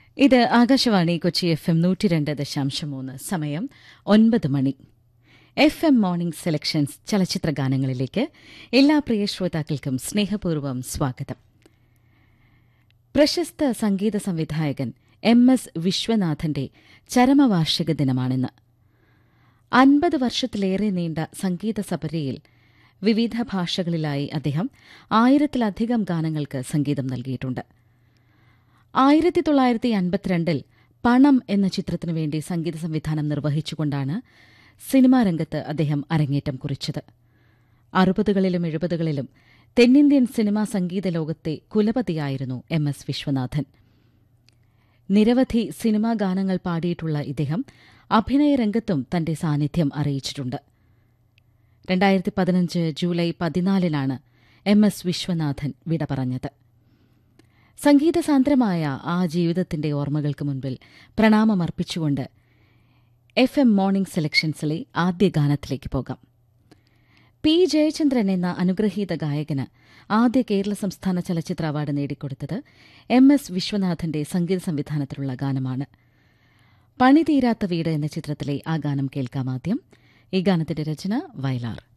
ഇത് Akashvani Kochi F M നൂറ്റി രണ്ട് ദശാംശം മൂന്ന് സമയം ഒൻപത് മണി എഫ് എം മോർണിംഗ് സെലക്ഷൻസ് ചലച്ചിത്ര ഗാനങ്ങളിലേക്ക് എല്ലാ പ്രിയ ശ്രോതാക്കൾക്കും സ്നേഹപൂർവ്വം സ്വാഗതം പ്രശസ്ത സംഗീത സംവിധായകൻ എം എസ് വിശ്വനാഥന്റെ ചരമവാർഷിക ദിനമാണിന്ന് അൻപത് വർഷത്തിലേറെ നീണ്ട സംഗീത സപര്യയിൽ വിവിധ ഭാഷകളിലായി അദ്ദേഹം ആയിരത്തിലധികം ഗാനങ്ങൾക്ക് സംഗീതം നൽകിയിട്ടുണ്ട് ആയിരത്തി തൊള്ളായിരത്തി അൻപത്തിരണ്ടിൽ പണം എന്ന ചിത്രത്തിനു വേണ്ടി സംഗീത സംവിധാനം നിർവഹിച്ചുകൊണ്ടാണ് സിനിമാ രംഗത്ത് അദ്ദേഹം അരങ്ങേറ്റം കുറിച്ചത് അറുപതുകളിലും എഴുപതുകളിലും തെന്നിന്ത്യൻ സിനിമാ സംഗീത ലോകത്തെ കുലപതിയായിരുന്നു എം എസ് വിശ്വനാഥൻ നിരവധി സിനിമാ ഗാനങ്ങൾ പാടിയിട്ടുള്ള ഇദ്ദേഹം അഭിനയ രംഗത്തും തന്റെ സാന്നിധ്യം അറിയിച്ചിട്ടുണ്ട് രണ്ടായിരത്തി പതിനഞ്ച് ജൂലൈ പതിനാലിനാണ് എം എസ് വിശ്വനാഥൻ വിട പറഞ്ഞത് സംഗീതസാന്ദ്രമായ ആ ജീവിതത്തിന്റെ ഓർമ്മകൾക്ക് മുൻപിൽ പ്രണാമമർപ്പിച്ചുകൊണ്ട് എഫ് എം മോർണിംഗ് സെലക്ഷൻസിലെ ആദ്യ ഗാനത്തിലേക്ക് പോകാം പി ജയചന്ദ്രൻ എന്ന അനുഗ്രഹീത ഗായകന് ആദ്യ കേരള സംസ്ഥാന ചലച്ചിത്ര അവാർഡ് നേടിക്കൊടുത്തത് എം എസ് വിശ്വനാഥന്റെ സംഗീത സംവിധാനത്തിലുള്ള ഗാനമാണ് പണിതീരാത്ത വീട് എന്ന ചിത്രത്തിലെ ആ ഗാനം കേൾക്കാമാദ്യം ഈ ഗാനത്തിന്റെ രചന വയലാർ